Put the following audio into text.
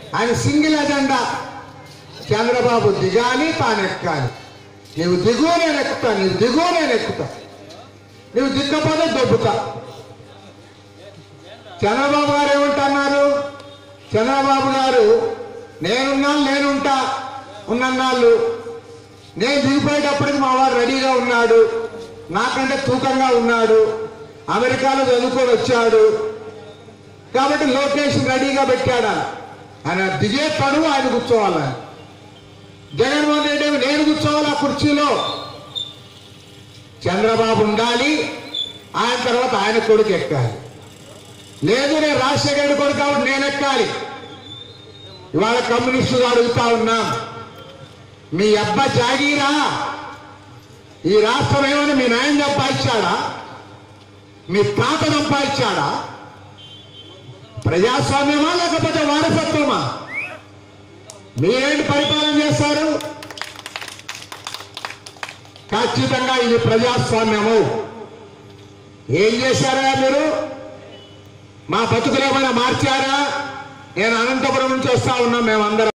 ఆయన single agenda Chandrababu దిగాలి తాను ఎక్కాలి నీవు దిగు నేను ఎక్కుతా నీవు దిగు నేను ఎక్కుతా నువ్వు దిక్కపోతే దొబ్బుతా చంద్రబాబు గారు ఏమంటున్నారు చంద్రబాబు గారు నేనున్నాను నేనుంటా ఉన్నన్నాళ్ళు నేను దిగిపోయేటప్పటికి మా వాడు రెడీగా ఉన్నాడు నాకంటే తూకంగా ఉన్నాడు అమెరికాలో చదువుకొని వచ్చాడు కాబట్టి లోకేష్ రెడీగా పెట్టాడు ఆయన. ఆయన దిగే తడువు ఆయన కూర్చోవాలని జగన్మోహన్ రెడ్డి ఏమో నేను కూర్చోవాలి ఆ కుర్చీలో చంద్రబాబు ఉండాలి ఆయన తర్వాత ఆయన కొడుకు ఎక్కాలి లేదు నేను రాజశేఖర రెడ్డి కొడుకు కాబట్టి నేను ఎక్కాలి ఇవాళ కమ్యూనిస్టులు అడుగుతా ఉన్నాం మీ అబ్బ జాగీరా ఈ రాష్ట్రం ఏమైనా మీ నాయన సంపాదించాడా మీ తాత సంపాదించాడా ప్రజాస్వామ్యమా లేకపోతే వారసత్వమా మీరేంటి పరిపాలన చేస్తారు ఖచ్చితంగా ఇది ప్రజాస్వామ్యము ఏం చేశారా మీరు మా బతుకులు ఏమైనా మార్చారా నేను అనంతపురం నుంచి వస్తా ఉన్నాం మేమందరం